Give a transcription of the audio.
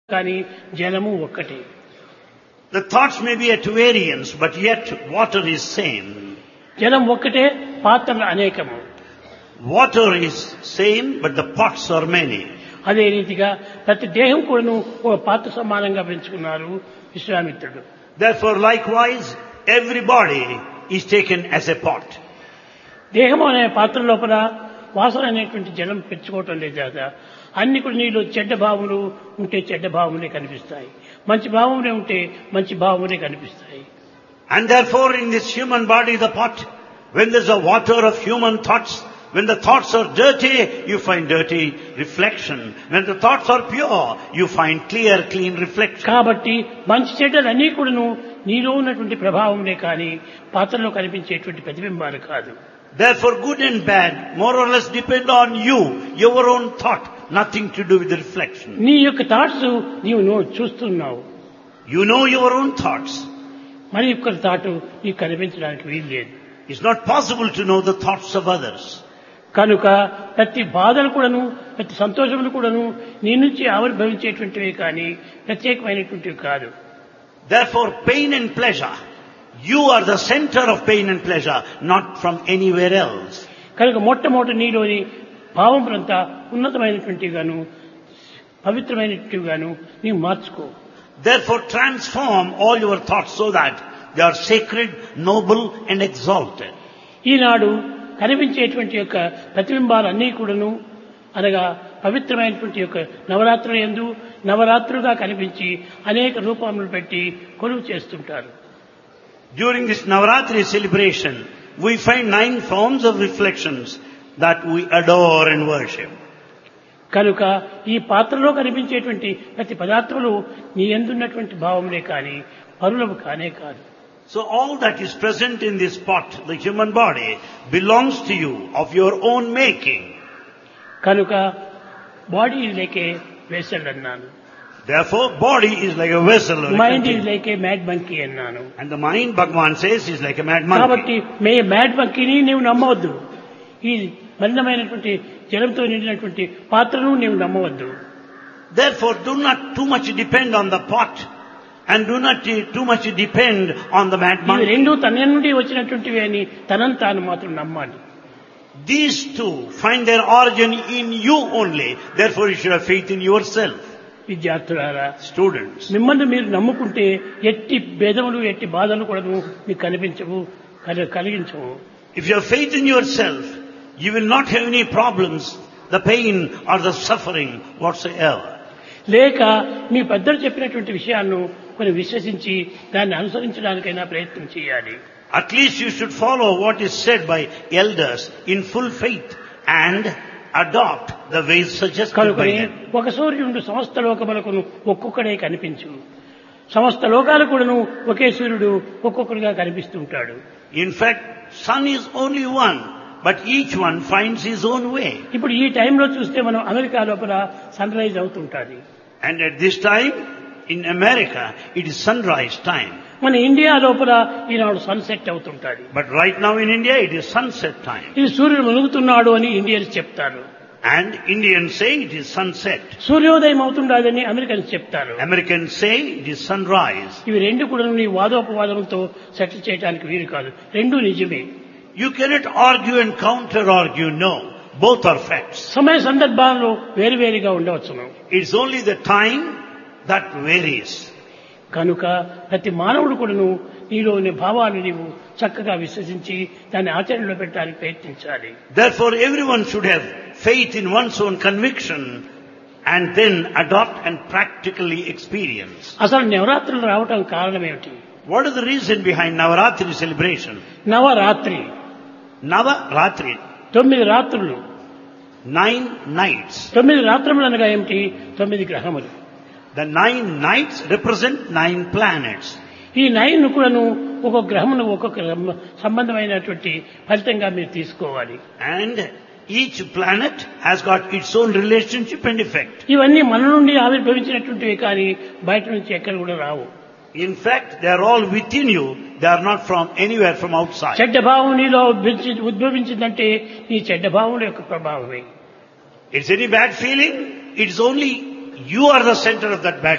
కానీ జలము ఒక్కటే The thoughts may be at variance, but yet water is same. జలం ఒక్కటే పాత్రలు అనేకము Water is same, but the pots are many. అదే రీతిగా ప్రతి దేహం కూడాను ఒక పాత్ర సమానంగా పెంచుకున్నారు విశ్వామిత్రుడు Therefore, likewise, every body is taken as a pot. దేహం అనే పాత్ర లోపల వాసన అనేటువంటి జలం పెంచుకోవటం లేదు కదా అన్ని కూడా నీళ్ళు చెడ్డ భావములు ఉంటే చెడ్డ భావములే కనిపిస్తాయి మంచి భావములే ఉంటే మంచి భావములే కనిపిస్తాయి And therefore, in this human body, the pot, when there's a water of human thoughts, when the thoughts are dirty, you find dirty reflection. When the thoughts are pure, you find clear, clean reflection. కాబట్టి మంచి చెడ్డలు అన్నీ కూడాను నీలో ఉన్నటువంటి ప్రభావములే కానీ పాత్రలో కనిపించేటువంటి ప్రతిబింబాలు కాదు Therefore, good and bad more or less depend on you, your own thought, nothing to do with the reflection. నీ యొక్క థాట్స్ నీవు నో- చూస్తున్నావు You know your own thoughts. మరి యొక్క థాట్ నీకు కనిపించడానికి వీలు లేదు It's not possible to know the thoughts of others. కనుక ప్రతి బాధలు కూడాను ప్రతి సంతోషములు కూడాను నీ నుంచి ఆవిర్భవించేటువంటివి కానీ ప్రత్యేకమైనటువంటివి కాదు Therefore, pain and pleasure, you are the center of pain and pleasure, not from anywhere else. కనుక మొట్టమొదటి నీలోని భావములంతా ఉన్నతమైనటువంటివి గాను పవిత్రమైనటువంటివి గాను నీవు మార్చుకో Therefore, transform all your thoughts so that they are sacred, noble and exalted. ఈనాడు కనిపించేటువంటి యొక్క ప్రతిబింబాలన్నీ కూడాను అనగా పవిత్రమైనటువంటి యొక్క నవరాత్రుల ఎందు నవరాత్రులుగా కనిపించి అనేక రూపములు పెట్టి కొలువు చేస్తుంటారు During this Navaratri celebration, we find nine forms of reflections that we adore and worship. కనుక ఈ పాత్రలో కనిపించేటువంటి ప్రతి పదార్థములు నీ ఎందున్నటువంటి భావములే కానీ పరులము కానే కాదు So all that is present in this pot, the human body, belongs to you, of your own making. కనుక బాడీ లేకే వెసల్ అన్నాను Therefore, body is like a vessel. or a mind is container. Like a mad monkey అన్నాను And the mind, Bhagavan says, is like a mad monkey. కాబట్టి మే mad మంకీని నీవు నమ్మవద్దు ఈ మలినమైనటువంటి జలంతో నిండినటువంటి పాత్రను నీవు నమ్మవద్దు Therefore, do not too much depend on the pot and do not uh, too much depend on the mad ఇవి monkey. రెండు తన నుండి వచ్చినటువంటివి అని తనను తాను మాత్రం నమ్మాలి These two find their origin in you only. Therefore, you should have faith in yourself. విద్యార్థులారా Students, మిమ్మల్ని మీరు నమ్ముకుంటే ఎట్టి భేదములు ఎట్టి బాధలు కూడా మీకు కనిపించవు కలి- కలిగించవు if you have faith in yourself, you will not have any problems, the pain or the suffering whatsoever. లేక మీ పెద్దలు చెప్పినటువంటి విషయాలను కొన్ని విశ్వసించి దాన్ని అనుసరించడానికైనా ప్రయత్నం చేయాలి At least you should follow what is said by elders in full faith and adopt the ways suggested by కనుకనే them. ఒక సూర్యుడు సమస్త లోకములకును ఒక్కొక్కడే కనిపించు సమస్త లోకాలు కూడాను ఒకే సూర్యుడు ఒక్కొక్కడిగా కనిపిస్తూ ఉంటాడు In fact, sun is only one, but each one finds his own way. ఇప్పుడు ఈ టైంలో చూస్తే మనం అమెరికా లోపల సన్ రైజ్ అవుతుంటుంది And at this time, in America, it is sunrise time. మన ఇండియా లోపల ఈనాడు సన్సెట్ అవుతుంటుంది But right now in India, it is sunset time. ఇది సూర్యుడు మునుగుతున్నాడు అని ఇండియన్స్ చెప్తారు And Indians say it is sunset. సూర్యోదయం అవుతుండదని అమెరికన్స్ చెప్తారు Americans say it is sunrise. ఇవి రెండు కూడా నీ వాదోపవాదంతో సెటిల్ చేయడానికి వీలు కాదు రెండు నిజమే You cannot argue and counter argue, no. Both are facts. సమయ సందర్భాల్లో వేరువేరుగా ఉండవచ్చును It's only the time that varies. కనుక ప్రతి మానవుడు కూడాను నీలో ఉన్న భావాన్ని నీవు చక్కగా విశ్వసించి దాన్ని ఆచరణలో పెట్టడానికి ప్రయత్నించాలి Therefore, everyone should have faith in one's own conviction and then adopt and practically experience. అసలు నవరాత్రులు రావటం కారణం ఏమిటి What is the reason behind Navaratri celebration? Navratri Nava Ratri, తొమ్మిది రాత్రులు nine nights. తొమ్మిది రాత్రములు అనగా ఏమిటి తొమ్మిది గ్రహములు The nine nights represent nine planets. ఈ నైన్ కూడాను ఒక్కొక్క గ్రహమును ఒక్కొక్క రమ- సంబంధమైనటువంటి ఫలితంగా మీరు తీసుకోవాలి And each planet has got its own relationship and effect. ఇవన్నీ మన నుండి ఆవిర్భవించినటువంటివి కానీ బయట నుంచి ఎక్కడ కూడా రావు In fact, they are all within you. They are not from anywhere from outside. చెడ్డ భావం నీలో ఉద్భవించి- ఉద్భవించిందంటే నీ చెడ్డ భావముల యొక్క ప్రభావమే It's any bad feeling. It's only you are the center of that bad